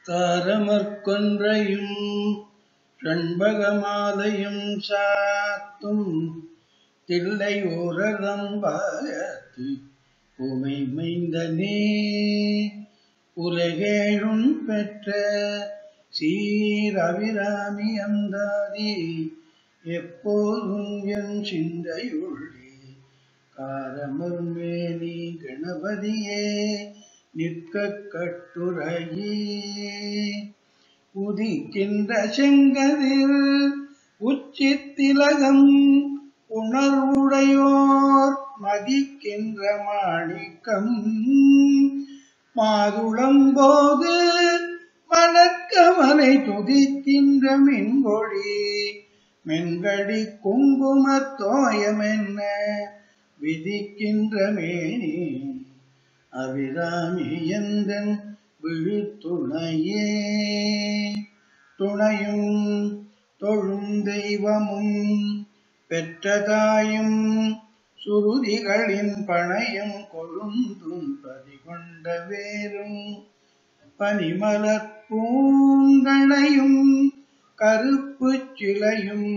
தாரமற்கொன்றையும் ஷண்பகமாலையும் சாத்தும் தில்லை ஓரதம்பாகத்து உமை மைந்தனே உலகேழும் பெற்ற சீரவிராமி அந்தாதி எப்போதும் என் சிந்தையுள்ளே காரமர்மேனி கணபதியே நிற்க கட்டுரையே உதிக்கின்ற செங்கதிர் உச்சித்திலகம் உணர்வுடையோர் மதிக்கின்ற மாணிக்கம் மாதுளம்போது மணக்கமலை துதிக்கின்ற மின்கொழி மென்கடி குங்குமத்தோயமென்ன விதிக்கின்ற மேனி அபிராமி எந்தன் விழுத்துணையே துணையும் தொழும் தெய்வமும் பெற்ற தாயும் சுருதிகளின் பணையும் கொழுந்தும் பதிகொண்ட வேரும் பனிமலர் பூங்களையும் கருப்பு சிலையும்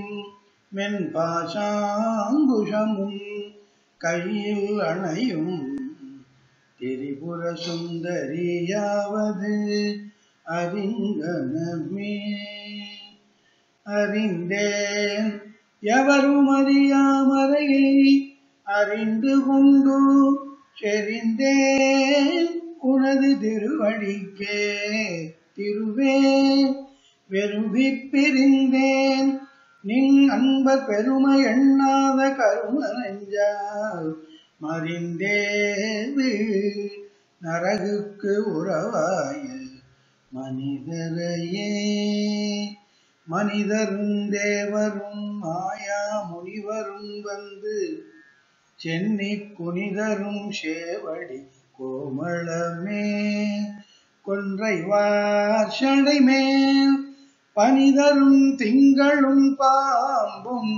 மென்பாசாங்குஷமும் கையில் அணையும் திரிபுர சுந்தரியாவது அறிந்தனமே அறிந்தேன் எவரும் அறியாமறையை அறிந்து கொண்டு செறிந்தேன் உனது திருவடிக்கே திருவே வெறுவி பிரிந்தேன் நின் அன்பர் பெருமை எண்ணாத கரும நெஞ்சால் மறிந்தேது நரகுக்கு உறவாய மனிதரையே மனிதரும் தேவரும் மாயா முனிவரும் வந்து சென்னி குனிதரும் சேவடி கோமளமே கொன்றை வாசடை மேல் பனிதரும் திங்களும் பாம்பும்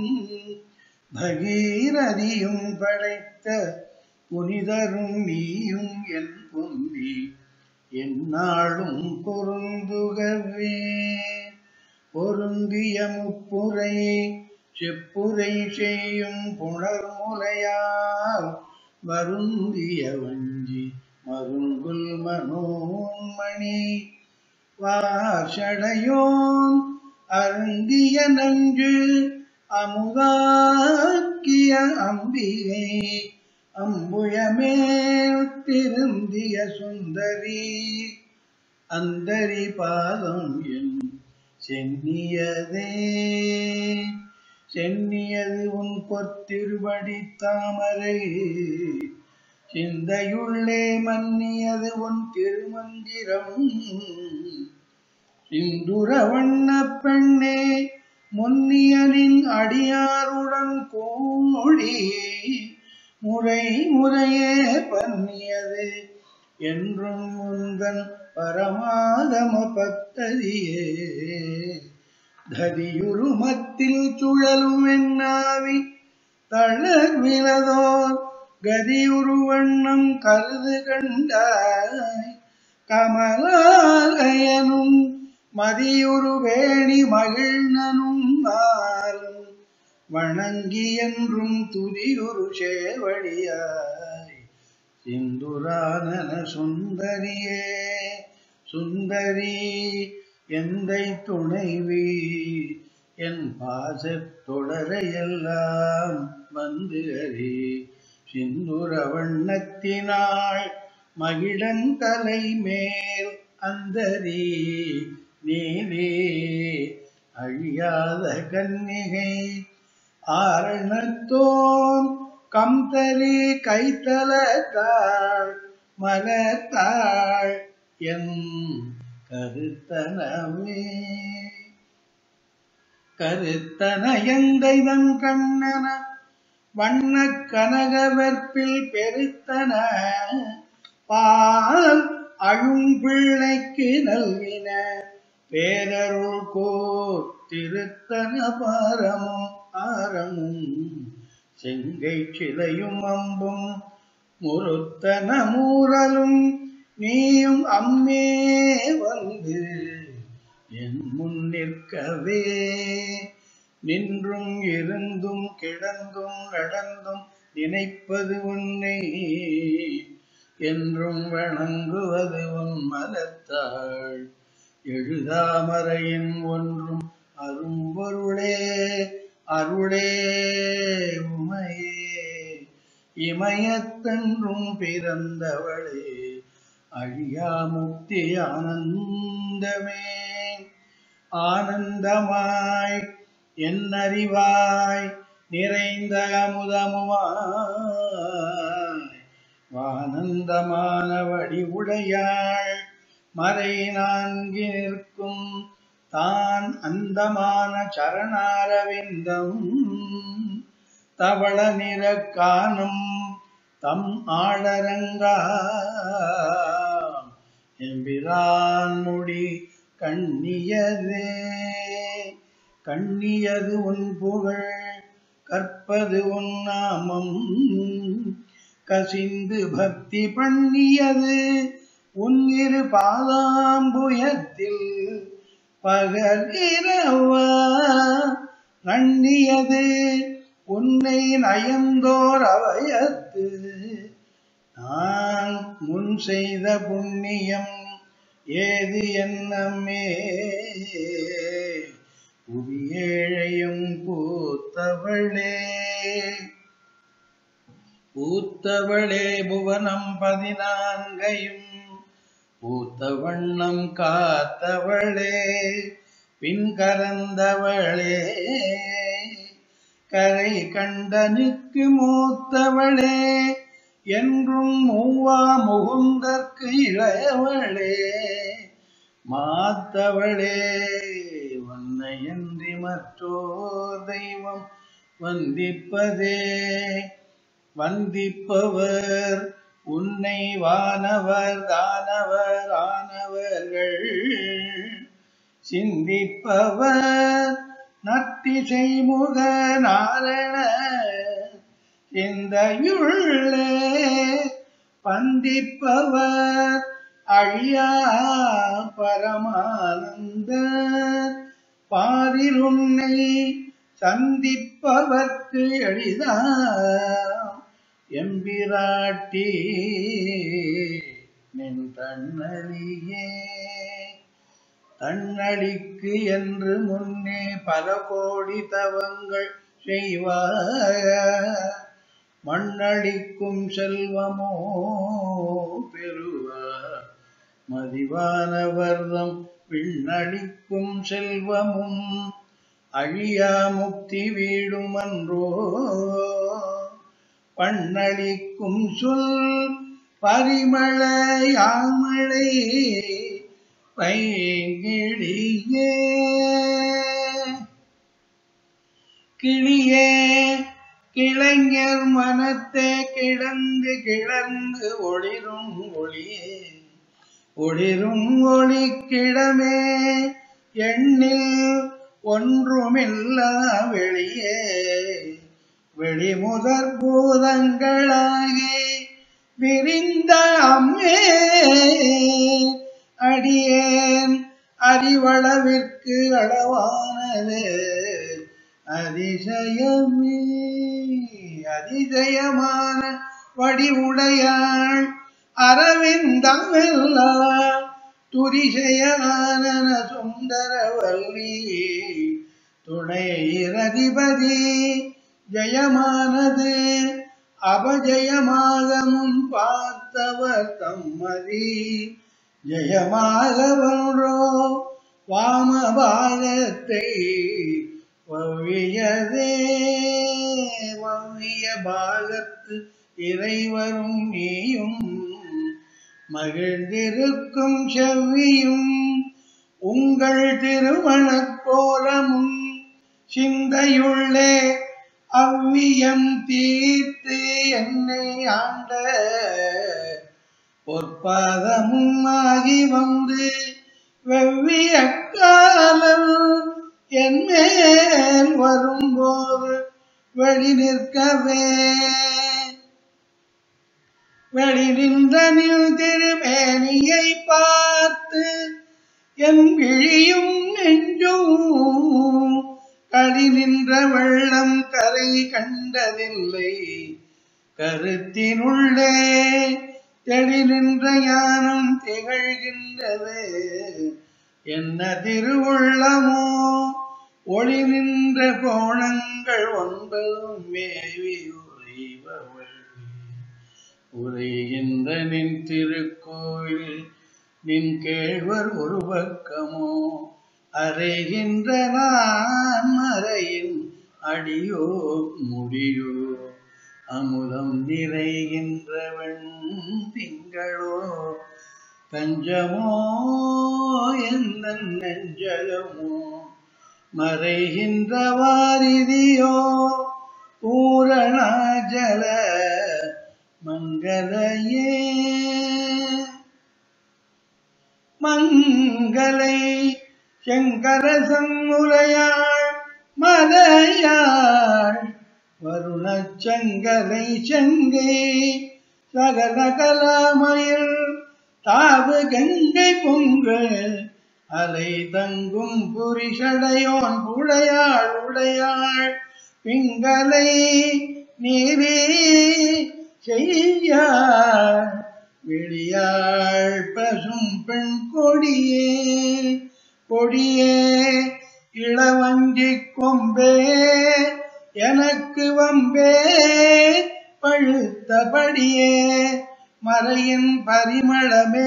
பகீரதியும் படைத்த புனிதரும் நீயும் என் பொந்தி என்னாலும் பொருந்துகவே பொருந்திய முப்புரை செப்புரை செய்யும் புணர்முலையால் வருந்திய வஞ்சி மருங்குல் மனோன்மணி வாசடையோன் அருந்திய நஞ்சு அமுதாக்கிய அம்பிகை அம்புயமேல் திருந்திய சுந்தரி அந்தரி பாதம் என் சென்னியதே சென்னியது உன் பொத்திருவடி தாமரை சிந்தையுள்ளே மன்னியது உன் திருமந்திரம் சிந்துர வண்ண பெண்ணே முன்னியனின் அடியாருடன் கோழி முறை முறையே பண்ணியது என்றும் முந்தன் பரமாகம பத்ததியே ததியுருமத்தில் சுழலும் என்னாவி தளர்வினதோர் கதியுருவண்ணம் கருது கண்டாய் கமலாலயனும் மதியுரு வேணி மகிழ்நனும் மாறும் வணங்கி என்றும் துதியுரு சேவடியாய் சிந்துரானன சுந்தரியே சுந்தரி எந்தை துணைவி என் பாசத் தொடரையெல்லாம் வந்து அறி சிந்துர வண்ணத்தினாள் மகிழந்தலை மேல் அந்தரி நீலே அழியாத கன்னிகை ஆரணத்தோன் கம்தரி கைத்தலத்தாள் மலத்தாள் என் கருத்தனவே கருத்தனயந்தைதன் கண்ணன வண்ண கனகவற்பில் பெருத்தன பால் அழும்பிள்ளைக்கு நல்கின பேரருள் கோர் திருத்தன பாரமும் ஆரமும் செங்கை சிலையும் அம்பும் முருத்தன மூரலும் நீயும் அம்மே வந்து என் முன் நிற்கவே நின்றும் இருந்தும் கிடந்தும் நடந்தும் நினைப்பது உன்னை என்றும் வணங்குவது உன் மலத்தாள் எழுதாமறையின் ஒன்றும் அரும்பொருளே அருளே உமையே இமயத்தன்றும் பிறந்தவளே அழியா முக்தி ஆனந்தமே ஆனந்தமாய் என் அறிவாய் நிறைந்த அமுதமுமாய் வானந்தமான வடிவுடையாள் மறை நான்கி நிற்கும் தான் அந்தமான சரணாரவிந்தம் தவள நிற காணும் தம் ஆளரங்கா எம்பிரான் முடி கண்ணியதே கண்ணியது உன் புகழ் கற்பது உன் நாமம் கசிந்து பக்தி பண்ணியது உன் இரு பாதாம்புயத்தில் பகல் இரவா நண்ணியது உன்னை நயந்தோர் அவயத்து நான் முன் செய்த புண்ணியம் ஏது என்னமே புவியேழையும் பூத்தவளே பூத்தவளே புவனம் பதினான்கையும் பூத்த வண்ணம் காத்தவளே பின் கலந்தவளே கரை கண்டனுக்கு மூத்தவளே என்றும் மூவா முகுந்தற்கு இளையவளே மாத்தவளே வன்னையன்றி மற்றோர் தெய்வம் வந்திப்பதே வந்திப்பவர் உன்னை வானவர் தானவர் ஆனவர்கள் சிந்திப்பவர் நத்திசை முக நாரண சிந்தையுள்ளே பந்திப்பவர் அழியா பரமானந்த பாரில் உன்னை சந்திப்பவர்க்கு எளிதா எம்பிராட்டி நின் தன்னழியே தன்னழிக்கு என்று முன்னே பல கோடி தவங்கள் செய்வாய மண்ணளிக்கும் செல்வமோ பெறுவார் மதிவானவர்தம் விண்ணளிக்கும் செல்வமும் அழியா முக்தி வீடுமன்றோ பண்ணளிக்கும் சொல் பரிமள யாமழை பைங்கிழியே கிளியே கிளைஞர் மனத்தே கிடந்து கிளர்ந்து ஒளிரும் ஒளியே ஒளிரும் ஒளி கிழமே எண்ணில் ஒன்றுமில்லா வெளியே வெளிமுதற் பூதங்களாகி விரிந்த அம்மே அடியேன் அறிவளவிற்கு அளவானது அதிசயமே அதிசயமான வடிவுடையாள் அரவிந்தமெல்லாம் துரிசையான சுந்தரவல்லி துணையிரதிபதி ஜெயமானது அபஜயமாக முன் பார்த்தவர் தம்மதி ஜெயமாகவன்றோ வாமபாகத்தை வவ்வியதே வவ்விய பாகத்து இறைவரும் நீயும் மகிழ்ந்திருக்கும் செவ்வியும் உங்கள் திருமணக் கோலமும் சிந்தையுள்ளே அவ்வியம் தீர்த்து என்னை ஆண்ட பொற்பாதமும் ஆகி வந்து வெவ்விய காலம் என் மேல் வரும்போது வெளி நிற்கவே வெளி நின்ற நில் திருமேனியை பார்த்து என் விழியும் நெஞ்சும் களி நின்ற வெள்ளம் கரை கண்டதில்லை கருத்தினுள்ளே தெளி நின்ற ஞானம் திகழ்கின்றது என்ன திருவுள்ளமோ ஒளி நின்ற கோணங்கள் ஒன்பதும் மேவி உறைபவள் உரைகின்ற நின் திருக்கோயில் நின் கேழ்வர் ஒரு பக்கமோ அறைகின்ற நான் மறையின் அடியோ முடியோ அமுதம் நிறைகின்றவன் திங்களோ தஞ்சமோ எந்த நெஞ்சகமோ மறைகின்ற வாரிதியோ பூரணாஜல மங்களையே மங்களை சங்கர சம்முலையாள் மலையாள் வருணச்சங்கலை செங்கை சகல கலாமயில் தாவு கங்கை பொங்கு அலை தங்கும் புரிஷடையோன் புடையாள் உடையாள் பிங்களை நீரே செய்யாள் விழியாள் பசும் பெண் கொடியே கொடியே இளவஞ்சி கொம்பே எனக்கு வம்பே பழுத்தபடியே மறையின் பரிமளமே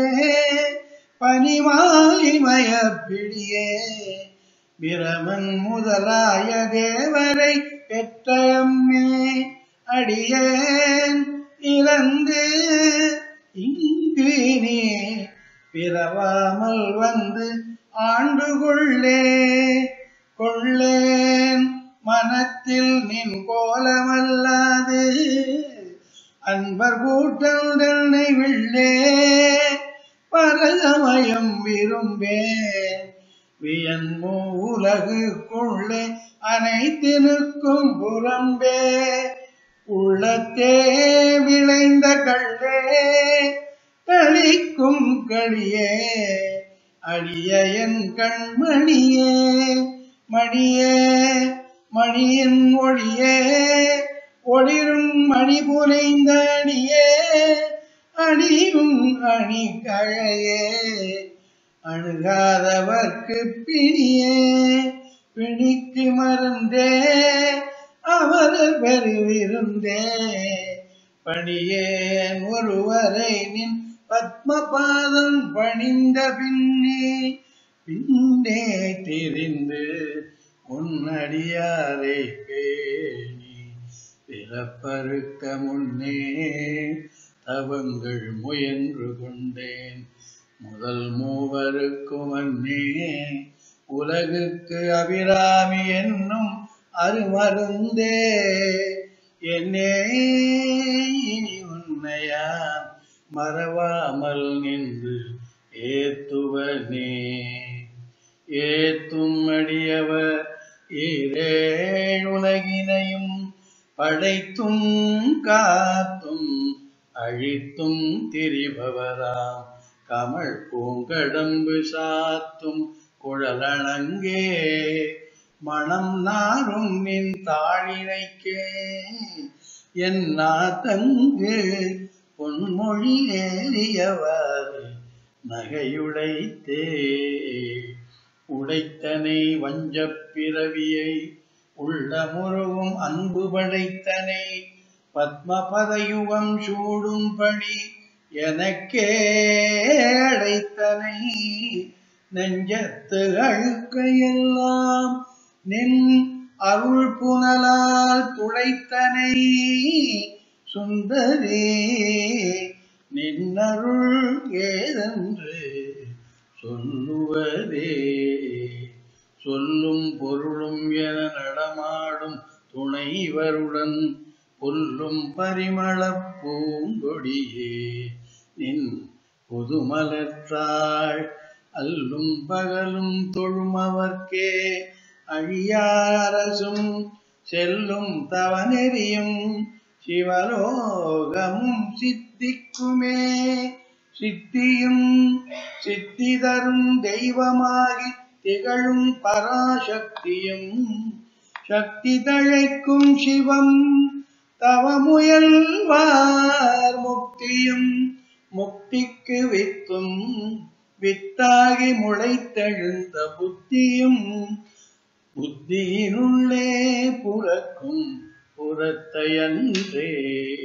பனிமாலிமய பிடியே பிரமன் முதலாய தேவரை பெற்றயம்மே அடியேன் இறந்து இங்கு நீ பிறவாமல் வந்து ஆண்டு கொள்ளே கொள்ளேன் மனத்தில் நின் கோலமல்லாது அன்பர் கூட்டம் தன்னை விள்ளே பரசமயம் விரும்பேன் வியன்மோ உலகுக்குள்ளே அனைத்தினுக்கும் புறம்பே உள்ளத்தே விளைந்த கள்ளே கழிக்கும் களியே அடிய என் கண்மணியே மணியே மணியின் ஒளியே ஒளிரும் மணி புனைந்த அணியே அணியும் அணி கழையே அணுகாதவர்க்கு பிணியே பிணிக்கு மருந்தே அவர் பெருவிருந்தே பணியேன் ஒருவரை நின் பத்மபாதம் பணிந்த பின்னே பின்னே தெரிந்து உன்னடியாரை பேணி பிறப்பறுக்க முன்னே தவங்கள் முயன்று கொண்டேன் முதல் மூவருக்கும் அன்னே உலகுக்கு அபிராமி என்னும் அருமருந்தே என்னே இனி உன்னையான் மறவாமல் நின்று ஏத்துவனே ஏத்தும் அடியவர் ஈரேழுலகினையும் படைத்தும் காத்தும் அழித்தும் திரிபவராம் கமல் பூங்கடம்பு சாத்தும் குழலணங்கே மணம் நாரும் நின் தாழினைக்கே என் நாத்தங்கு பொன்மொழி ஏறியவாறு நகையுடைத்தே உடைத்தனை வஞ்சப் பிறவியை உள்ள முருகும் அன்பு படைத்தனை பத்மபதயுகம் சூடும் பணி எனக்கே அடைத்தனை நெஞ்சத்து அழுக்கையெல்லாம் நின் அருள் புனலால் துளைத்தனை சுந்தரே நின்னருள் ஏதென்று சொல்லுவதே சொல்லும் பொருளும் என நடமாடும் துணைவருடன் புல்லும் பரிமளப் பூங்கொடியே நின் புதுமலர்த்தாள் அல்லும் பகலும் தொழுமவர்க்கே அழியாரசும் செல்லும் தவநெறியும் சிவலோகமும் சித்த சித்திக்குமே சித்தியும் சித்தி தரும் தெய்வமாகி திகழும் பராசக்தியும் சக்தி தழைக்கும் சிவம் தவமுயல்வார் முக்தியும் முக்திக்கு வித்தும் வித்தாகி முளைத்தெழுந்த புத்தியும் புத்தியினுள்ளே புறக்கும் புறத்தையன்றே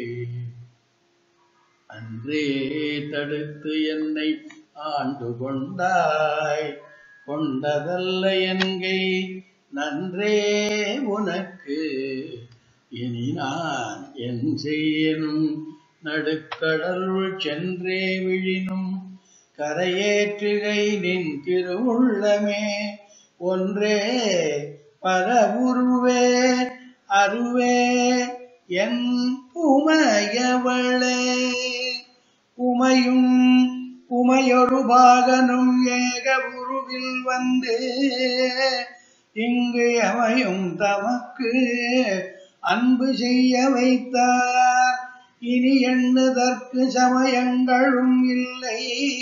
அன்றே தடுத்து என்னை ஆண்டு கொண்டாய் கொண்டதல்ல என்கை நன்றே உனக்கு இனி நான் என் செய்யனும் நடுக்கடலுள் சென்றே விழினும் கரையேற்றுகை நின் திருவுள்ளமே ஒன்றே பரவுருவே அருவே என் உமையவளே உமையும் உமையொரு பாகனும் ஏக உருவில் வந்து இங்கு அமையும் தமக்கு அன்பு செய்ய வைத்தார் இனி எண்ணுதற்கு சமயங்களும் இல்லை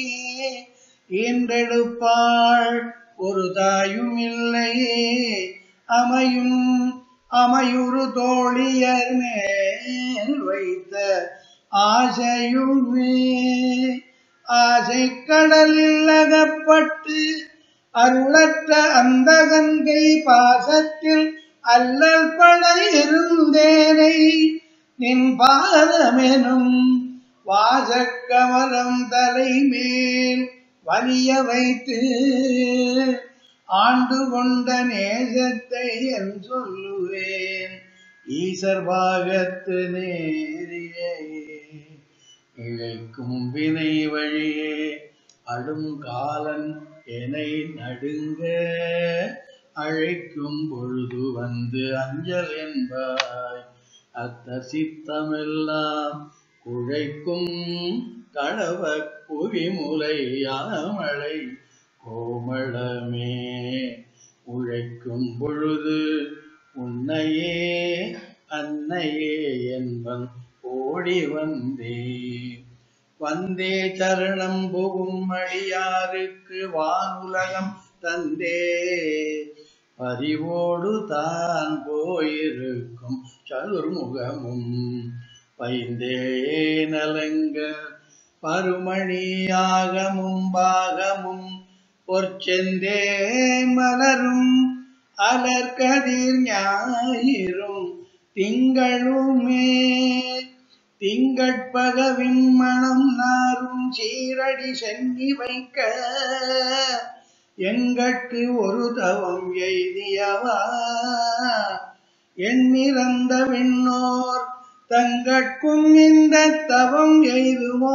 ஈன்றெடுப்பாள் ஒரு தாயும் இல்லை அமையும் அமையுறு தோழியர் மேல் வைத்த ஆசையுமே ஆசை கடலில் அகப்பட்டு அருளற்ற அந்த கங்கை பாசத்தில் அல்லல் பட இருந்தேனை நின் பாதமெனும் வாசக்கமலம் தலை மேல் வலிய வைத்து ஆண்டு கொண்ட நேசத்தை என் சொல்லுவேன் ஈசர் பாகத்து நேரியே இழைக்கும் வினை வழியே அடும் காலன் என்னை நடுங்க அழைக்கும் பொழுது வந்து அஞ்சல் என்பாய் அத்த சித்தமெல்லாம் குழைக்கும் களவ புவிமுலை யாமலை கோமளமே உழைக்கும் பொழுது உன்னையே அன்னையே என்பன் ஓடி வந்தே வந்தே சரணம் புகும் அடியாருக்கு வானுலகம் தந்தே பரிவோடு தான் போயிருக்கும் சதுர்முகமும் பைந்தே நலங்க பருமணியாகமும் பாகமும் பொற்செந்தே மலரும் அலர்கதிர் ஞாயிரும் திங்களுமே திங்கட்பகவின் மனம் நாரும் சீரடி சென்னி வைக்க எங்கட்கு ஒரு தவம் எய்தியவா எண்ணிறந்த விண்ணோர் தங்கட்கும் இந்த தவம் எய்துமோ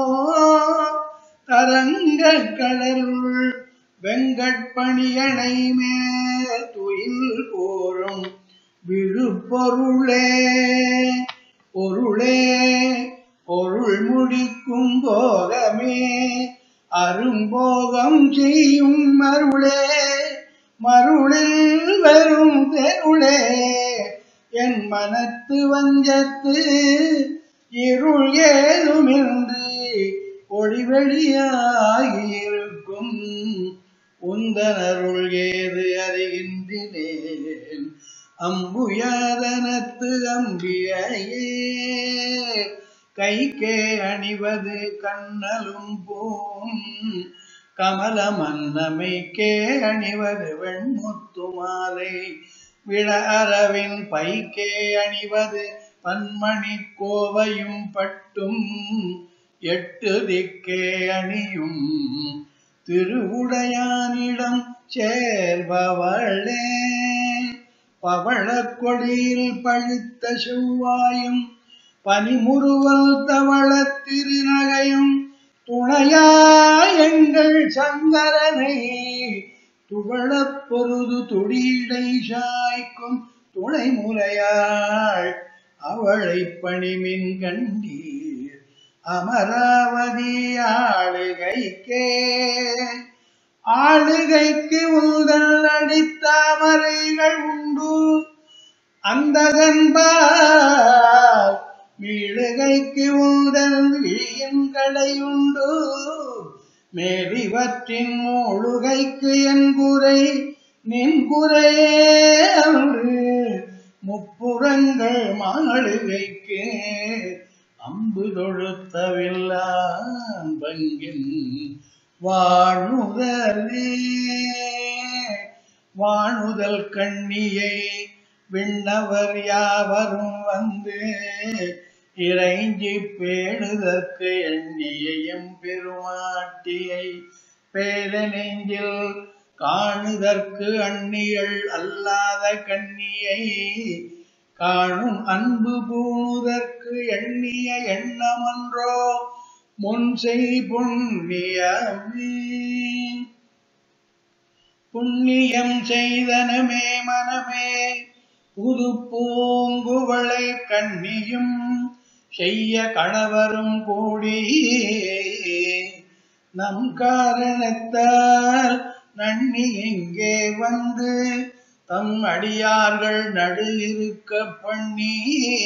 தரங்க கடலுள் வெங்கட்பணியணை மேல் துயில் போரும் விழுப்பொருளே பொருளே பொருள் முடிக்கும் போகமே அரும்போகம் செய்யும் மருளே மருளில் வரும் தெருளே என் மனத்து வஞ்சத்து இருள் ஏதுமின்றி ஒளிவெளியாகியிருக்கும் உந்தனருள் ஏது அறிகின்றேன் அம்புயாதனத்து அம்பியையே கைக்கே அணிவது கண்ணலும் பூம் கமல மன்னமைக்கே அணிவது வெண்முத்து மாலை விழ அரவின் பைக்கே அணிவது பன்மணி கோவையும் பட்டும் எட்டு திக்கே அணியும் திருவுடையானிடம் சேர்பவளே பவளக் கொடியில் பழுத்த செவ்வாயும் பனிமுறுவல் தவளத் திருநகையும் துணையாய் எங்கள் சங்கரனை துவளப் பொருது துடியடை சாய்க்கும் துணை முலையாள் அவளை பணிமின் கண்டீர் அமராவதி ஆளுகைக்கே ஆளுகைக்கு உந்தல் அடித்தாமரைகள் உண்டு அந்தகன்பால் வீழுகைக்கு உந்தன் விழியின் கடையுண்டு மேலிவற்றின் மூழுகைக்கு என் குறை நின் குறையே அன்று முப்புறங்கள் மாளிகைக்கு அம்பு தொழுத்தவில்லான் பங்கின் வாழுதலே வாணுதல் கண்ணியை விண்ணவர் யாவரும் வந்து இறைஞ்சி பேணுதற்கு எண்ணியையும் பெருமாட்டியை பேர நெஞ்சில் காணுதற்கு அந்நியள் அல்லாத கண்ணியை காணும் அன்பு பூணுதற்கு எண்ணிய எண்ணமன்றோ முன் செய் புண்ணியமே புண்ணியம் செய்தனமே மனமே புது பூங்குவளை கண்ணியும் செய்ய கணவரும் கூடி நம் காரணத்தால் நன்னி இங்கே வந்து தம் அடியார்கள் நடு இருக்க பண்ணி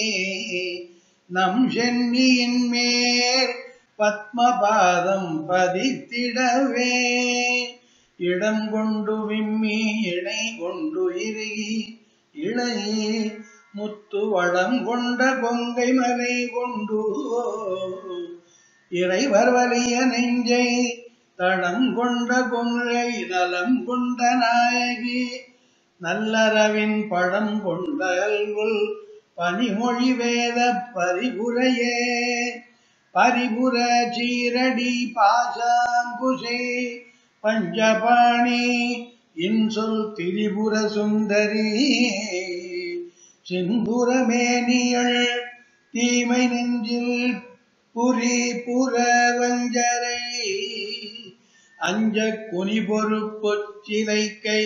நம் சென்னியின் மேல் பத்மபாதம் பதித்திடவே இடம் கொண்டு விம்மி இணை கொண்டு இறுகி இளை முத்து வளம் கொண்ட கொங்கை மலை கொண்டு இறைவர் வலிய நெஞ்சை தடம் கொண்ட கொன்றை நலம் கொண்ட நாயகி நல்லறவின் பழம் கொண்ட அல்குல் பனிமொழி வேத பரிபுரையே பரிபுர சீரடி பாசாங்குசை பஞ்சபாணி இன்சொல் திரிபுர சுந்தரி சிந்துரமேனியள் தீமை நெஞ்சில் புரி புற வஞ்சரை அஞ்ச குனி பொறுப்பொச்சிலைக்கை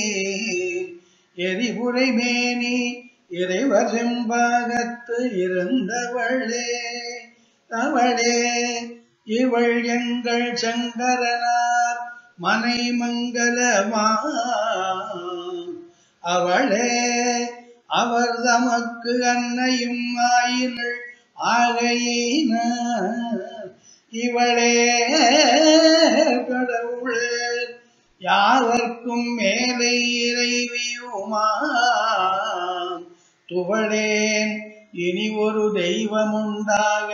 எரிபுரை மேனி இறைவர் செம்பாகத்து இருந்தவளே அவளே இவள் எங்கள் சங்கரனார் மனை மங்களமா அவளே அவர் தமக்கு அன்னையும் ஆயினள் ஆகையினார் இவளே கடவுளே யாவர்க்கும் மேலை இறைவியுமா துவளேன் இனி ஒரு தெய்வம் உண்டாக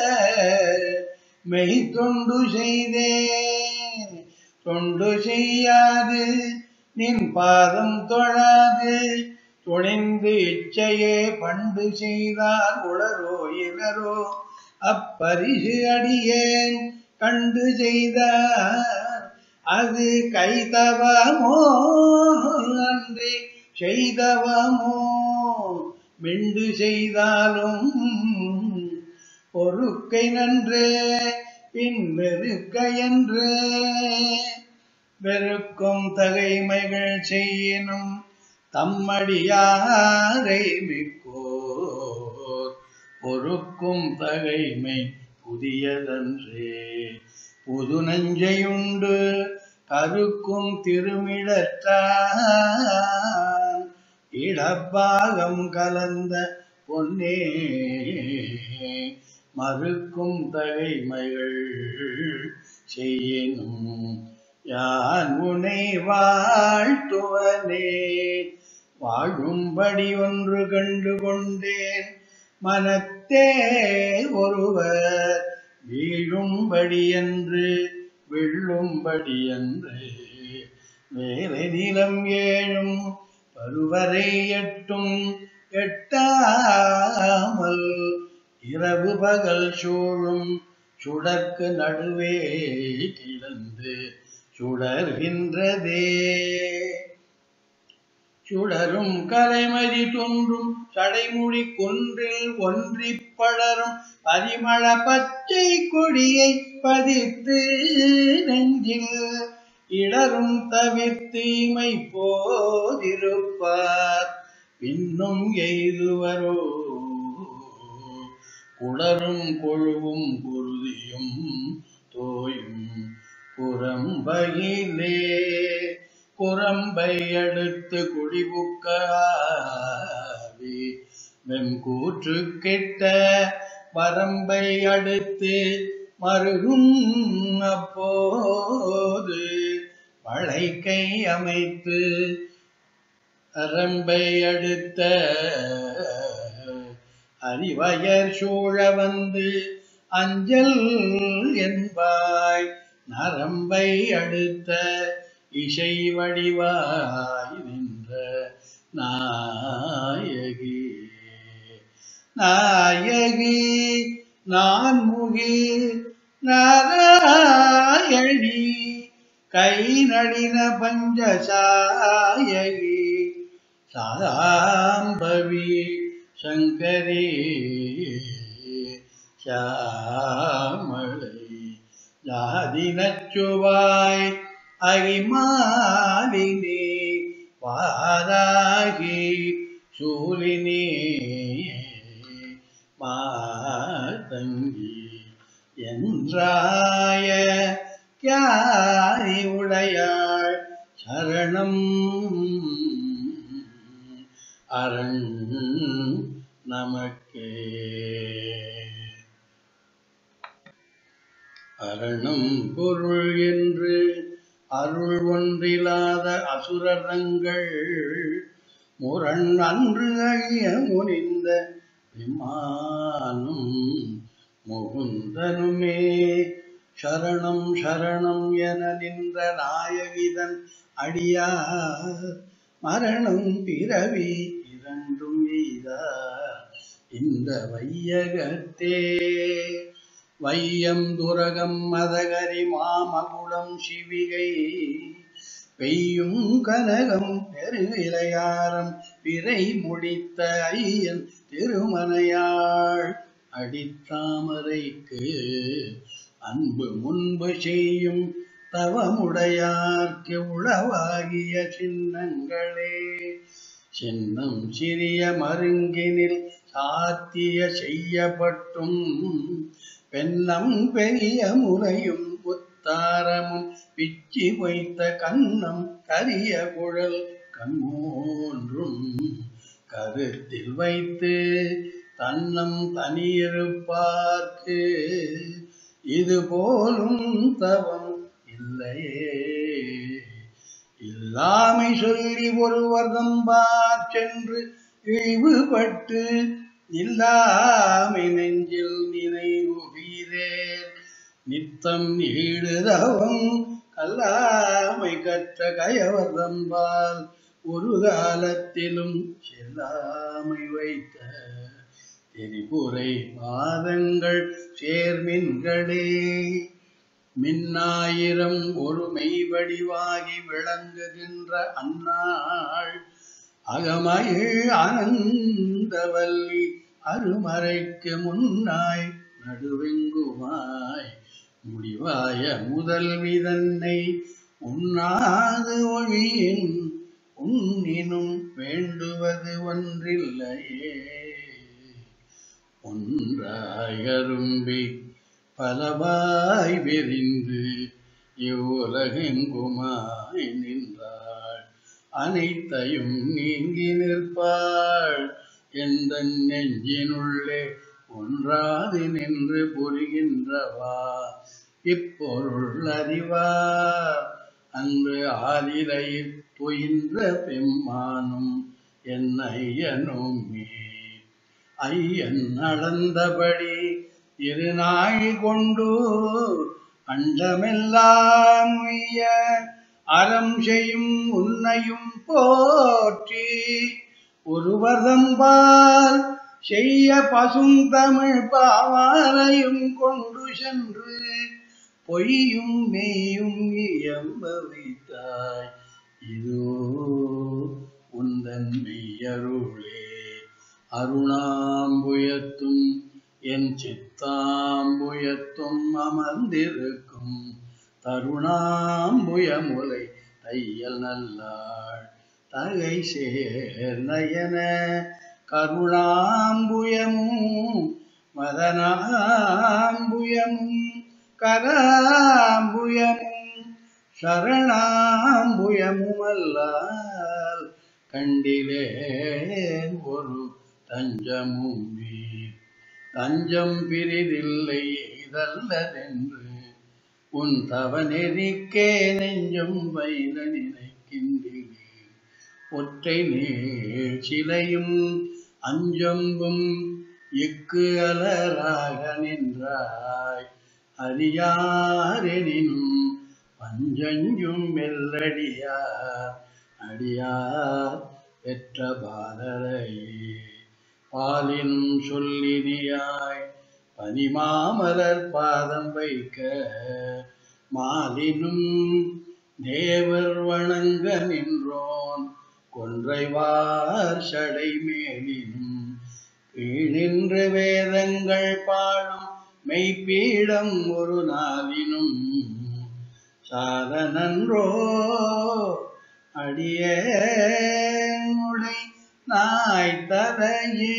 மெய் தொண்டு செய்தேன் தொண்டு செய்யாது நின் பாதம் தொழாது துணிந்து இச்சையே பண்டு செய்தார் உளரோ இளரோ அப்பரிசு அடியேன் கண்டு செய்தார் அது கைதவமோ அன்றி செய்தவமோ மிண்டு செய்தாலும் பொறுக்கை நன்றே பின் வெறுக்க என்றே வெறுக்கும் தகைமைகள் செய்யினும் தம்மடியாரை மிக்கோர் பொறுக்கும் தகைமை புதியதன்றே புது நஞ்சையுண்டு கருக்கும் திருமிழற்றான் இடப்பாகம் கலந்த பொன்னே மறுக்கும் தகைமைகள் செய்யினும் யான் உனை வாழ்த்துவனே வாழும்படி ஒன்று கண்டு கொண்டேன் மனத்தே ஒருவர் வீழும்படி என்று வெள்ளும்படி என்று வேலை நிலம் ஏழும் பருவரை எட்டும் எட்டாமல் இரவு பகல் சூழும் சுடற்கு நடுவே கிடந்து சுடர்கின்றதே சுடரும் கலைமதி தோன்றும் சடைமுடி குன்றில் ஒன்றிப் படரும் பரிமள பச்சை கொடியை பதித்து நெஞ்சில் இடரும் தவிர்த்தீமை போதிருப்பார் பின்னும் எய்துவரோ குளரும் கொழுவும் குருதியும் தோயும் குரம்பையிலே குரம்பை அடுத்து குடிபுக்காவி வெம்கூற்று கெட்ட வரம்பை அடுத்து மருகும் அப்போது வளைக்கை அமைத்து அரம்பை அடுத்த அறிவயர் சூழ வந்து அஞ்சல் என்பாய் நரம்பை அடுத்த இசை வடிவாய் நின்ற நாயகி நாயகி நான்முகி நாராயணி கை நடின பஞ்சசாயகி சாம்பவி சங்கரி சாமளை ஜாதி நச்சுவாய் அகிமாலினி வாராகி சூலினி மாதங்கி என்றாய கியாரி உடையாள் சரணம் அரண் நமக்கே அரணம் பொருள் என்று அருள் ஒன்றில்லாத அசுரர்கள் முரண் அன்று அழிய முனிந்த விமானம் முகுந்தனுமே சரணம் சரணம் என நின்ற நாயகிதன் அடியார் மரணம் பிறவி இரண்டும் எய்தா இந்த வையகத்தே வையம் துரகம் மதகரி மாமகுடம் சிவிகை பெய்யும் கனகம் பெருவிளையாரம் பிறை முடித்த ஐயன் திருமனையாள் அடித்தாமரைக்கு அன்பு முன்பு செய்யும் தவமுடையார்க்கு உளவாகிய சின்னங்களே சின்னம் சிறிய மருங்கினில் சாத்திய செய்யப்பட்டும் பெண்ணம் பெரிய முறையும் உத்தாரமும் பிச்சி வைத்த கன்னம் கரிய குழல் கண்மூன்றும் கருத்தில் வைத்து தன்னம் தனியிருப்பார்க்கு இது போலும் தவம் இல்லையே இல்லாமை சொல்லி ஒருவர் தம்பார் சென்று இழிவுபட்டு இல்லாமை நெஞ்சில் நினைவுகிறேன் நித்தம் நீடுதவம் கல்லாமை கற்ற கயவர் தம்பால் ஒரு காலத்திலும் செல்லாமை வைத்த திரிபுரை பாதங்கள் சேர்மின்களே மின்னாயிரம் ஒரு மெய்வடிவாகி விளங்குகின்ற அந்நாள் அகமகிழ் ஆனந்தவல்லி அருமறைக்கு முன்னாய் நடுவெங்குமாய் முடிவாய முதல்விதன்னை உண்ணாது ஒழியின் உன்னினும் வேண்டுவது ஒன்றில்லையே ஒன்றாய் அரும்பி பலவாய் விரிந்து இவ்வுலகெங்குமாய் நின்றாள் அனைத்தையும் நீங்கி நிற்பாள் எந்த நெஞ்சினுள்ளே ஒன்றாது நின்று புரிகின்றவா இப்பொருள் அறிவார் அன்று ஆதிரையில் துயின்ற பெம்மானும் என் ஐயனுமே ஐயன் அளந்தபடி இருநாழி கொண்டு அண்டமெல்லாம் உய்ய அறம் செய்யும் உன்னையும் போற்றி ஒருவர்தம்பால் செய்ய பசும் தமிழ் பாவாரையும் கொண்டு சென்று பொய்யும் மெய்யும் இயம்ப வைத்தாய் இதோ உந்தன் மெய்யருளே அருணாம்புயத்தும் என் சித்தாம்புயத்தும் அமர்ந்திருக்கும் தருணாம்புயமுலை தையல் நல்லாள் தகை சேர்நயன கருணாம்புயமும் மதனாம்புயமும் கராம்புயமும் சரணாம்புயமும் அல்லால் கண்டிலேன் ஒரு தஞ்சமும் நீ தஞ்சம் பிரிதில்லை இதல்லதென்று உன் தவநெறிக்கே நெஞ்சம் வைர நினைக்கின்றேன் ஒற்றை நீள் சிலையும் அஞ்சம்பும் இக்கு அலராக நின்றாய் அறியாரெனினும் பஞ்சஞ்சும் மெல்லடியார் அடியார் பெற்ற பாதரையே பாலினும் சொல்லினியாய் பனிமாமலர் பாதம் வைக்க மாலினும் தேவர் வணங்க நின்றோன் கொன்றைவார் சடை மேலினும் கீழின்ற வேதங்கள் பாடும் மெய்ப்பீடம் ஒரு நாளினும் சாதனன்றோ அடியே உடை நாய் தரையே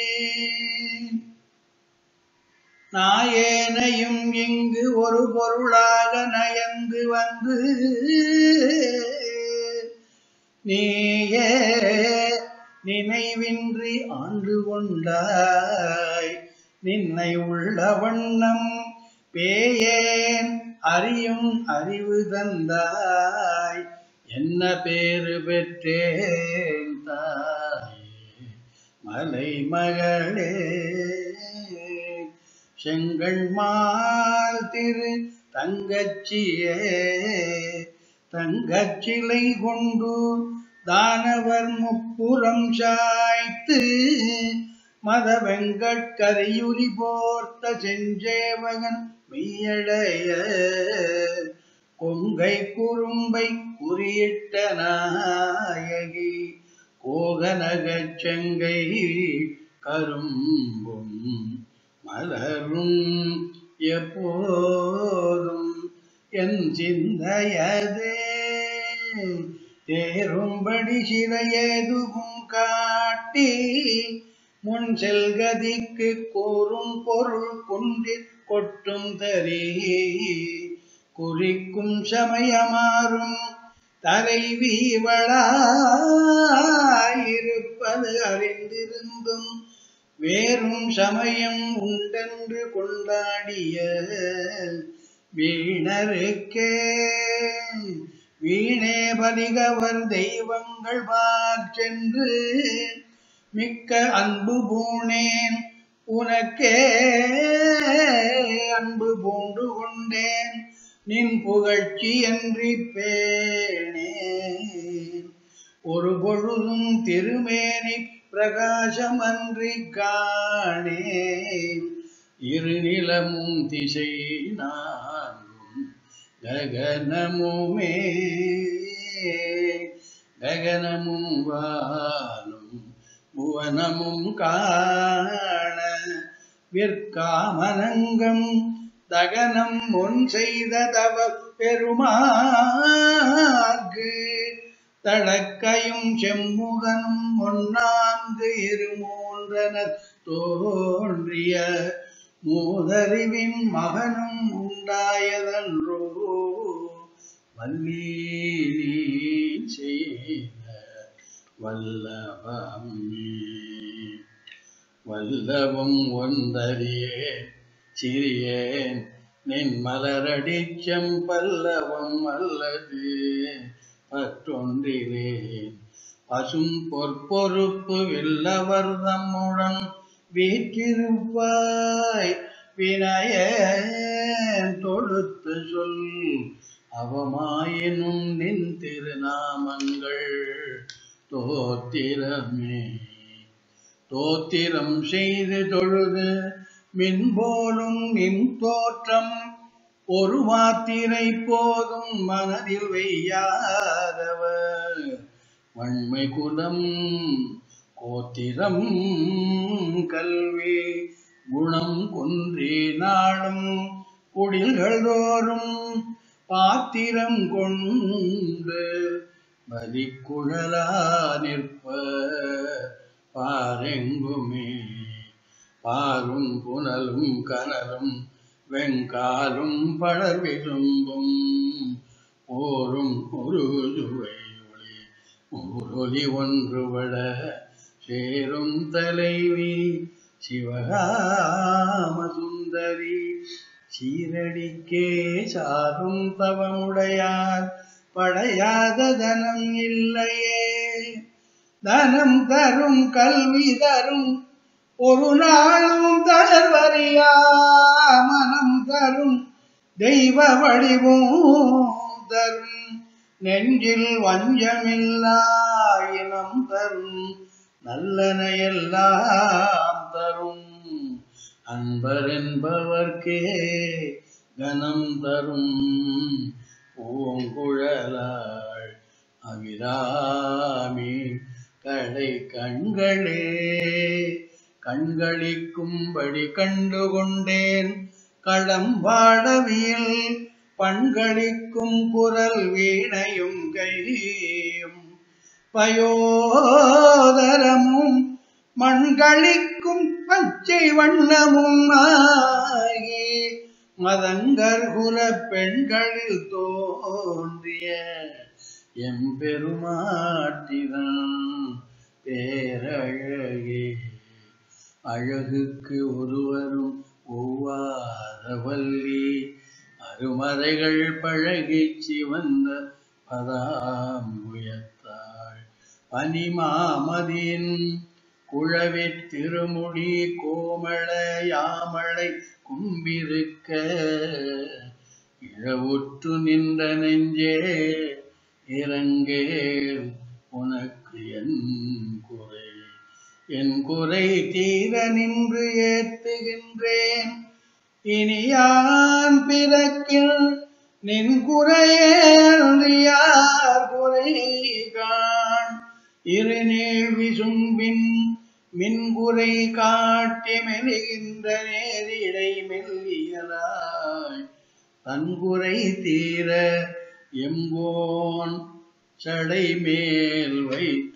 நாயேனையும் இங்கு ஒரு பொருளாக நயந்து வந்து நீயே நினைவின்றி ஆண்டு கொண்டாய் நின்னை உள்ள வண்ணம் பேயேன் அறியும் அறிவு தந்தாய் என்ன பேரு பெற்றேன் தாயே மலை மகளே செங்கண்மால் திரு தங்கச்சியே தங்கச்சிலை கொண்டு தானவர் முப்புறம் சாய்த்து மத வெங்கட்கரையுரி போர்த்த செஞ்சேவகன் மெய்யடைய கொங்கை குறும்பை குறியிட்ட நாயகி கோகனகச் செங்கை கரும்பும் மலரும் எப்போதும் என் சிந்தையதே தேரும்படி சிறையேதுவும் காட்டி முன் செல்கதிக்கு கூறும் பொருள் குன்றி கொட்டும் தரீ குறிக்கும் சமயமாறும் தலைவீவளாயிருப்பது அறிந்திருந்தும் வேறும் சமயம் உண்டென்று கொண்டாடிய வீணருக்கே வீணே பலிகவர் தெய்வங்கள் பார் சென்று மிக்க அன்பு பூணேன் உனக்கே அன்பு பூண்டு கொண்டேன் நின் புகழ்ச்சி என்று பேணேன் ஒரு பொழுதும் திருமேனி பிரகாசமன்றி காணேன் இருநிலமும் திசை நான்கும் ககனமுமே ககனமும் வானும் புவனமும் காண விற்காமனங்கம் தகனம் முன் செய்த தவ பெருமாக்கு தடக்கையும் செம்முகனும் ஒன்னான்கு இருமூன்றனர் தோன்றிய மூதறிவின் மகனும் உண்டாயதன்றோ வல்லீலி செய்த வல்லபமே வல்லவும் ஒன்றறியேன் சிறியேன் நின் மலரடிச் செம்பல்லவம் அல்லது பற்றொன்றிலேன் பசும் பொற்பொறுப்பு வில்லவர் தம்முடன் வீற்றிருப்பாய் வினய தொடுத்து சொல் அவமாயினும் நின் திருநாமங்கள் தோத்திரமே தோத்திரம் செய்து தொழுது மின்போலும் நின் தோற்றம் ஒரு மாத்திரை போதும் மனதில் வையாதவர் வன்மை குலம் கோத்திரம் கல்வி குணம் குன்றி நாளும் குடில்கள் தோறும் பாத்திரம் கொண்டு பலிக்குழலா நிற்ப பாரெங்குமே பாரும் புனலும் கனலும் வெங்காலும் படர் விரும்பும் போரும் ஒரு சுவை ஒளி ஊரொலி ஒன்று வட சேரும் தலைவி சிவகாம சுந்தரி சீரடிக்கே சாரும் தவமுடையார் படையாத தனம் இல்லையே தனம் தரும் கல்வி தரும் ஒரு நாளும் தளர்வறியா மனம் தரும் தெய்வ வடிவும் தரும் நெஞ்சில் வஞ்சமில்லா இனம் தரும் நல்லன எல்லாம் தரும் அன்பர் என்பவர்க்கே கனம் தரும் பூங்குழலாள் அவிராமி கடை கண்களே கண்களிக்கும்படி கண்டு கொண்டேன் களம் வாடவியில் பண்களிக்கும் குரல் வீணையும் கையும் பயோதரமும் மண்களிக்கும் பச்சை வண்ணமும் ஆகி மதங்கர்குல பெண்களில் தோன்றிய எம்பெருமாட்டிதான் பேரழகே அழகுக்கு ஒருவரும் ஒவ்வாதவல்லி அருமறைகள் பழகிச் சிவந்த பதாம்புயத்தாள் பனிமாமதியின் குழவித் திருமுடி கோமள யாமளை கும்பிருக்க இழவுற்று நின்ற நெஞ்சே இறங்கேல் உனக்கு என் குறை என் குறை தீர நின்று ஏத்துகின்றேன் இனியான் பிறக்கில் நின் குறையார் குறை காண் இருநீழ் விசும்பின் மின்குறை காட்டி மெலிகின்ற நேரிடை மெல்லியலாய் தன்குறை தீர எம்போன் சடை மேல் வைத்த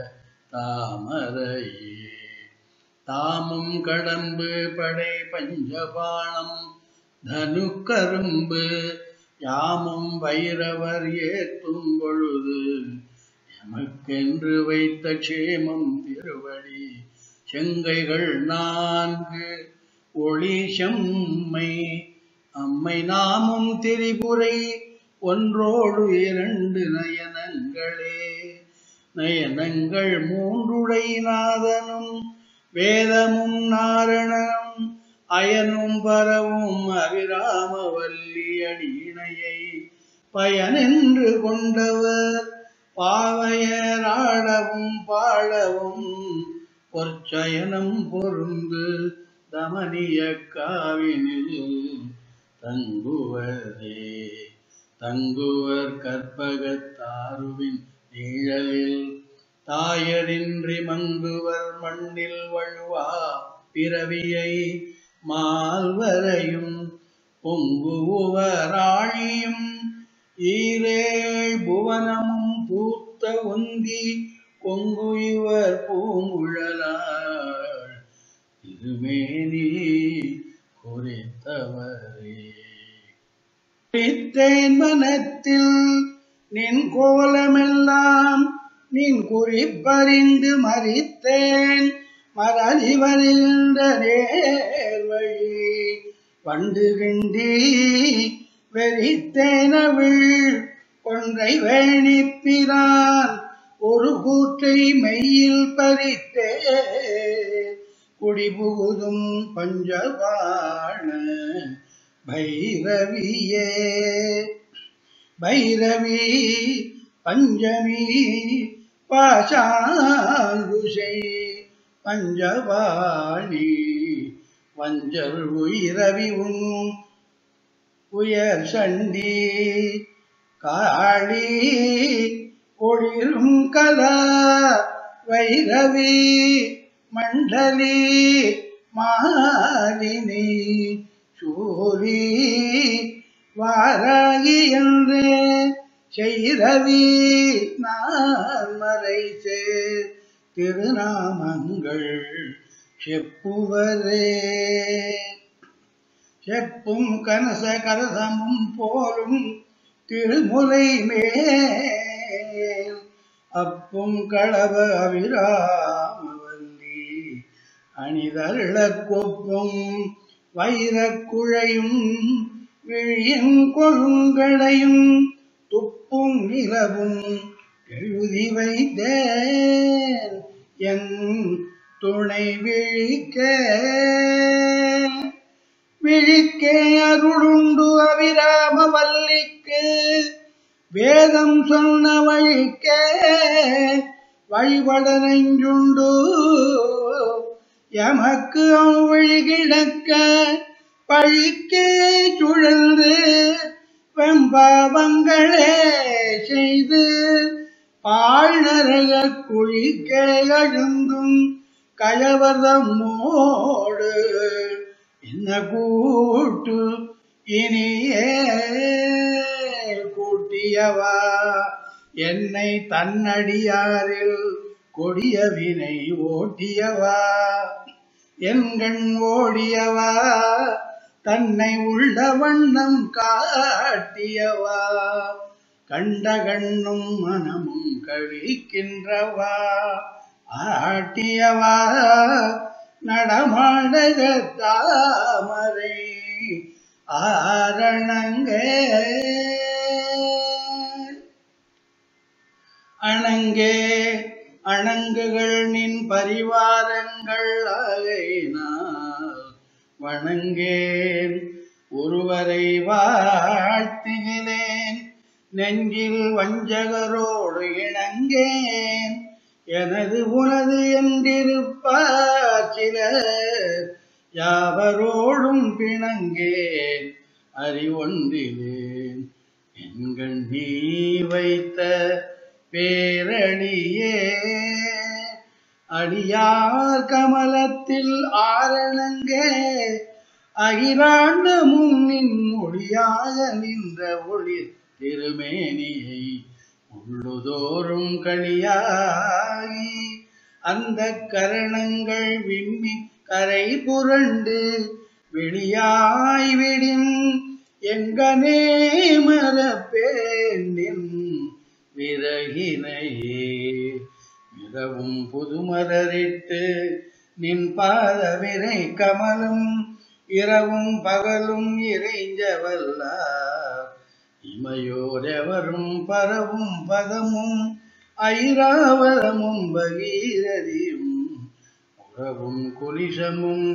தாமரையே தாமும் கடம்பு படை பஞ்சபாணம் தனு கரும்பு யாமும் வைரவர் ஏத்தும் பொழுது எமக்கென்று வைத்த க்ஷேமம் திருவடி செங்கைகள் நான்கு ஒளி செம்மை அம்மை நாமும் திரிபுரை ஒன்றோடு இரண்டு நயனங்களே நயனங்கள் மூன்றுடை நாதனும் வேதமும் நாரணனும் அயனும் பரவும் அபிராமவல்லி அடியினையை பயனென்று கொண்டவர் பாவையராடவும் பாடவும் பொற்சயனம் பொருந்து தமனிய காவினில் தங்குவதே தங்குவர் கற்பகத்தாருவின் நிழலில் தாயரின்றி மங்குவர் மண்ணில் வழுவா பிறவியை மால்வரையும் பொங்குவராழியும் ஈரேழ் புவனமும் பூத்த ஒந்தி கொங்கு இவர் பூங்குழலாள் திருமேனி குறித்தவரே குறித்தேன் மனத்தில் நின் கோலமெல்லாம் நின் குறிப்பறிந்து மறித்தேன் மறதி வருகின்ற நேர்வழி வண்டு கிண்டி வெறித்தேனவிழ் ஒன்றை வேணிப்பிரான் ஒரு கூற்றை மெய்யில் பறித்தே குடிபுகுதும் பஞ்சபாண பைரவியே பைரவி பஞ்சமி பாஷாங்குஷை பஞ்சபாணி வஞ்சர் உயிரவி உன் உயர் சண்டி காளி ஒளிரும் கலா வைரவி மண்டலி மாலினி சூரி வாராகி என்று செய்ரவி நான் மறை சேர் திருநாமங்கள் செப்புவரே செப்பும் கனச கரசமும் போலும் திருமுலை மேல் அப்பும் களவ அவிராம அணிதருளக் கொப்பும் வைரக் குழையும் விழியின் கொழுங்கடையும் துப்பும் நிலவும் எழுதி வைத்தேன் என் துணை விழிக்க விழிக்கே அருளுண்டு அவிராம வல்லிக்கு வேதம் சொன்ன வழிக்கே வழிபட நெஞ்சுண்டு எமக்கு அவ்வழி கிடக்க பழிக்கே சுழந்து வெம்பாவங்களே செய்து பாழ்நரக குழிக்கே எழுந்தும் கயவதம்மோடு என்ன கூட்டு இனியே கூட்டியவா என்னை தன்னடியாரில் கொடிய வினை ஓட்டியவா என்கண் ஓடியவா தன்னை உள்ள வண்ணம் காட்டியவா கண்ட கண்ணும் மனமும் கழிக்கின்றவா ஆட்டியவா நடமாடக தாமரை ஆரணங்கே அணங்கே அணங்குகள் நின் பரிவாரங்கள் ஆகையினால் வணங்கேன் ஒருவரை வாழ்த்துகிறேன் நெஞ்சில் வஞ்சகரோடு இணங்கேன் எனது உனது என்றிருப்பார் சிலர் யாவரோடும் பிணங்கேன் அறிவொன்றிலேன் என்கள் நீ வைத்த பேரடியே அடியார் கமலத்தில் ஆரணங்கே அகிலாண்டமும் நின் மொழியாக நின்ற ஒளி திருமேனியை உள்ளுதோறும் களியாகி அந்த கரணங்கள் விம்மி கரை புரண்டு வெளியாய் விடின் எங்கனே மரப்பேன் நின் விறகினையே மிகவும் புதுமலரிட்டு நின் பாத விரை கமலும் இரவும் பகலும் இறைஞ்சவல்லார் இமையோரெவரும் பரவும் பதமும் ஐராவரமும் பகீரதியும் உறவும் குலிசமும்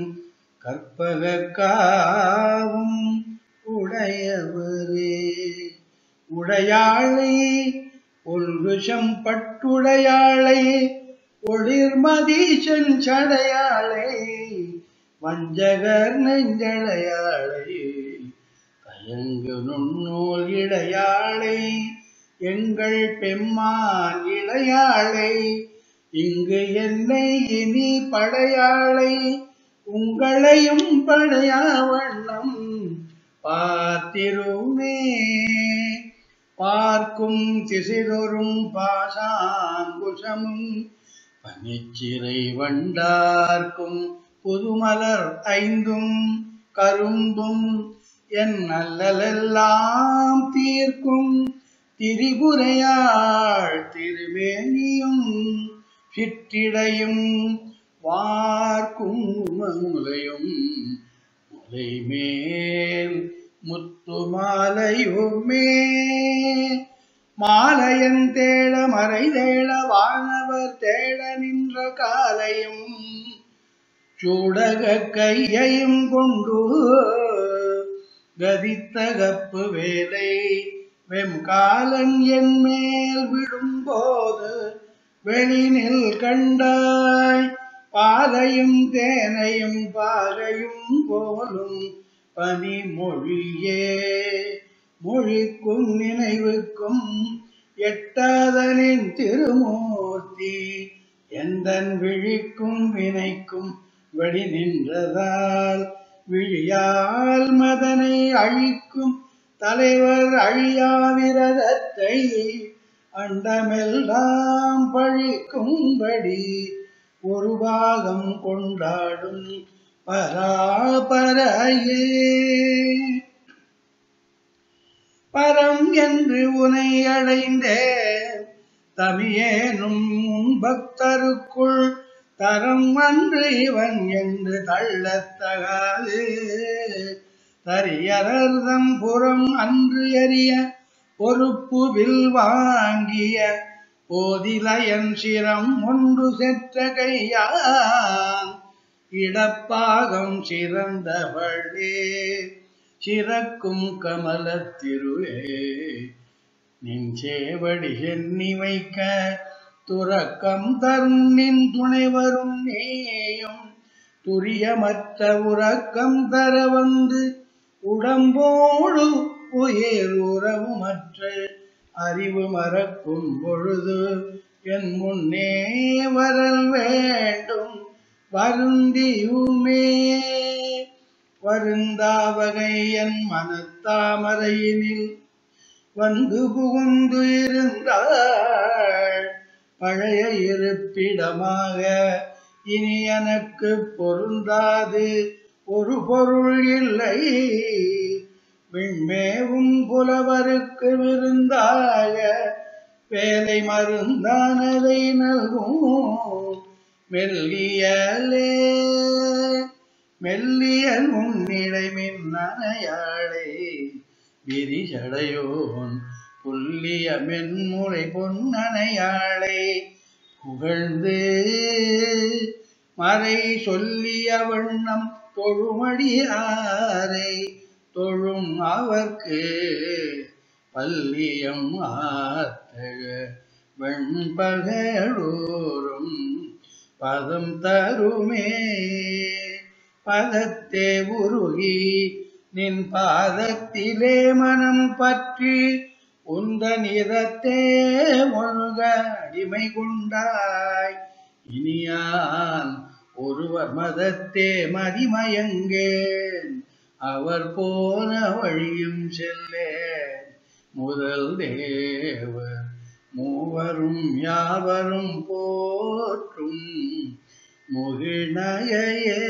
கற்பகக்காவும் உடையவரே உடையாளை ஒல்குஷம் பட்டுடையாளை ஒளிர்மதீசன் சடையாளை வஞ்சகர் நெஞ்சடையாளை தயங்கு நுண்ணூல் இடையாளை எங்கள் பெம்மான் இளையாளை இங்கு என்னை இனி படையாளை உங்களையும் படையா வண்ணம் பார்த்திருமே பார்க்கும் திசிதொரும் பாசாங்குஷமும் பனிச்சிறை வண்டார்க்கும் புதுமலர் ஐந்தும் கரும்பும் என் நல்லலெல்லாம் தீர்க்கும் திரிபுரையாள் திருவேணியும் சிற்றிடையும் வார்க்கும் முலையும் முலை மேல் முத்து மாலையுமே மாலையன் தேட மறை தேட வானவர் தேட நின்ற காலையும் சூடக கையையும் கொண்டு கதித்தகப்பு வேலை வெம்காலன் என் மேல் விடும்போது வெளினில் கண்டாய் பாலையும் தேனையும் பாலையும் போலும் பனிமொழியே மொழிக்கும் நினைவுக்கும் எட்டாதனின் திருமூர்த்தி எந்தன் விழிக்கும் வினைக்கும் வெளி நின்றதால் விழியால் மதனை அழிக்கும் தலைவர் அழியாவிரதத்தை அண்டமெல்லாம் பழிக்கும்படி ஒரு பாகம் கொண்டாடும் பராபரையே பரம் என்று உனை அடைந்தே தமியேனும் உன் பக்தருக்குள் தரம் அன்று இவன் என்று தள்ளத்தகாது தரியரர்தம் புறம் அன்று எறிய பொறுப்பு வில் வாங்கிய போதிலயன் சிரம் ஒன்று செற்ற கையான் இடப்பாகம் சிறந்தவளே சிறக்கும் கமலத்திருவே நின் சேவடி எண்ணி வைக்க துறக்கம் தரும் நின் துணை வரும் நேயம் துரியமற்ற உறக்கம் தர வந்து உடம்போடு உயிர் உறவுமற்ற அறிவு மறக்கும் பொழுது என் முன்னே வரல் வேண்டும் வருந்தியுமே வருந்தாவகை என் மனத்தாமரையினில் வந்து புகுந்து இருந்தாள் பழைய இருப்பிடமாக இனி எனக்கு பொருந்தாது ஒரு பொருள் இல்லை விண்மேவும் புலவருக்கு விருந்தாக வேலை மருந்தானதை நல்கும் மெல்லியலே மெல்லியல் உன்னிடை மின்னணையாளே விரிசடையோன் புல்லிய மென்முளை பொன்னணையாளே புகழ்ந்து மறை சொல்லிய வண்ணம் தொழுமடியாரை தொழும் அவர்க்கு பல்லியம் ஆத்தக வெண்பகலூரும் பதம் தருமே பதத்தே உருகி நின் பாதத்திலே மனம் பற்றி உந்த நிறத்தே ஒழுக அடிமை கொண்டாய் இனியான் ஒருவர் மதத்தே மதிமயங்கேன் அவர் போன வழியும் செல்லேன் முதல் தேவர் மூவரும் யாவரும் போற்றும் முகிழ்நகையே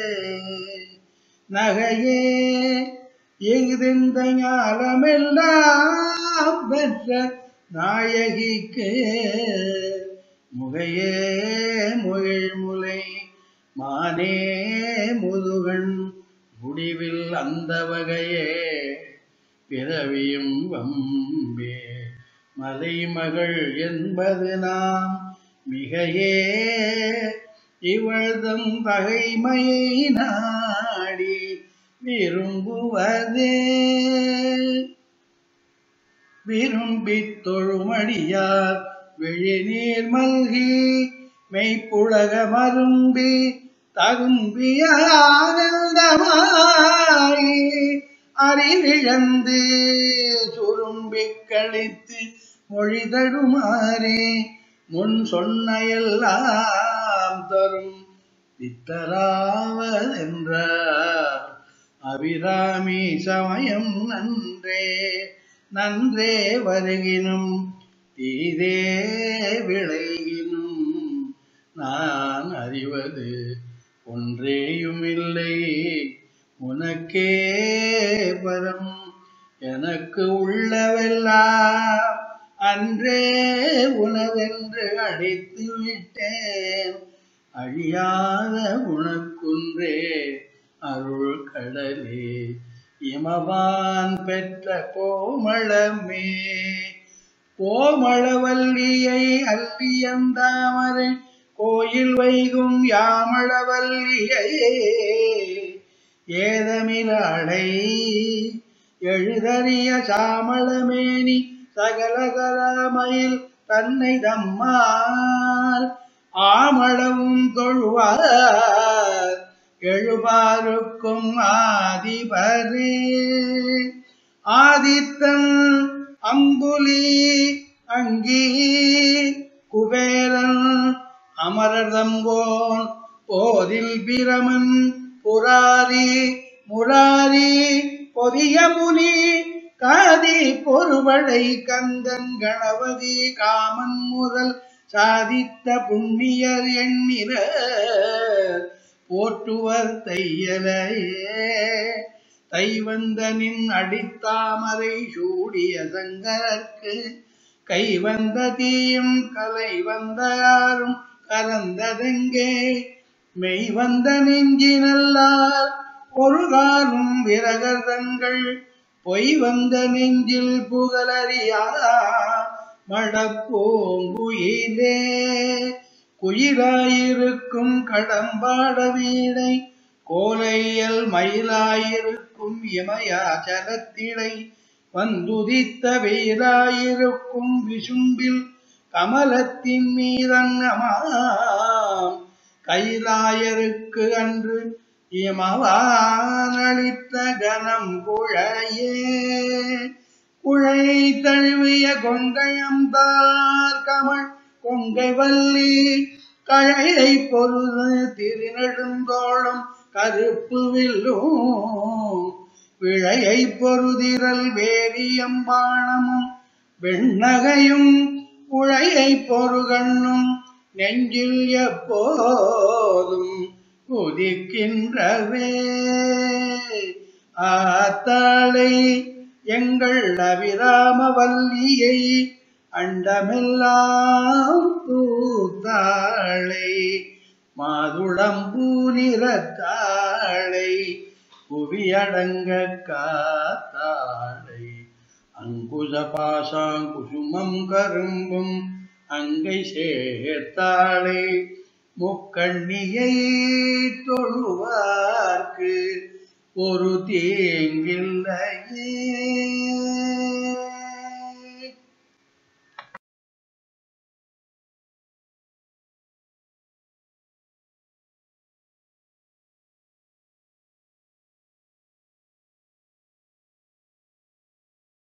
நகையே எங்கிருந்த ஞானமெல்லாம் பெற்ற நாயகிக்கு முகையே முகிழ்முலை மானே முதுகன் முடிவில் அந்த வகையே பிறவியும் வம்பே மலைமகள் என்பது நாம் மிகையே இவழ்தம் பகைமையை நாடி விரும்புவதே விரும்பித் தொழுமடியார் விழிநீர் மல்கி மெய்ப்புலக மரும்பி தகும்பிய ஆனந்தமாய் அறிவிழந்து சுரும்பிக் கழித்து மொழி தடுமாறே முன் சொன்ன எல்லாம் தரும் பித்தராவதென்றார் அபிராமி சமயம் நன்றே நன்றே வருகினும் தீதே விளைகினும் நான் அறிவது ஒன்றேயும் இல்லை உனக்கே பரம் எனக்கு உள்ளவெல்லாம் அன்றே உணவென்று அழைத்து விட்டேன் அழியாத உனக்குன்றே அருள் கடலே இமவான் பெற்ற கோமளமே கோமளவல்லியை அல்லியந்தாமரை கோயில் வைகும் யாமளவல்லியை ஏதமிலாடை எழுதறிய சாமளமேனி சகலகரமயில் தன்னை தம்மால் ஆமளவும் தொழுவார் எழுபாருக்கும் ஆதிபரே ஆதித்தன் அம்புலி அங்கி குபேரன் அமரர்தங்கோன் போதில் பிரமன் புராரி முராரி பொதிய முனி காதி பொறுவடை கந்தன் கணபதி காமன் முதல் சாதித்த புண்ணியர் எண்ணிற போற்றுவர் தையலையே தைவந்தனின் அடித்தாமரை சூடிய சங்கரர்க்கு கை வந்த தீயும் கலை வந்த யாரும் கலந்ததெங்கே மெய் வந்த நெஞ்சினல்லால் ஒரு காலும் விரகர்தங்கள் பொய் வந்த நெஞ்சில் புகழறியா மடப்போங்குயிலே குயிலாயிருக்கும் கடம்பாட வீணை கோலையல் மயிலாயிருக்கும் இமயாச்சலத்திடை வந்துதித்த வெயிலாயிருக்கும் விசும்பில் கமலத்தின் மீதங்கமாம் கைலாயருக்கு அன்று இமவானளித்த கனம் குழையே குழை தழுவிய கொங்கையம்தார் கமழ் கொங்கை வள்ளி கழையை பொருது திருநெடுந்தோளும் கருப்பு வில்லும் விழையை பொருதிரல் வேரியம்பாணமும் வெண்ணகையும் உழையை பொறுகண்ணும் நெஞ்சில் எப்போதும் குதிக்கின்றவே ஆத்தாளை எங்கள் அபிராம வல்லியை அண்டமெல்லாம் பூத்தாளை மாதுளம் பூநிறத்தாளை புவியடங்க காத்தாளை அங்குச பாசாங்குசுமம் கரும்பும் அங்கை சேர்த்தாளை முக்கண்ணியை தொழுவார்க்கு ஒரு தேங்கில்லையே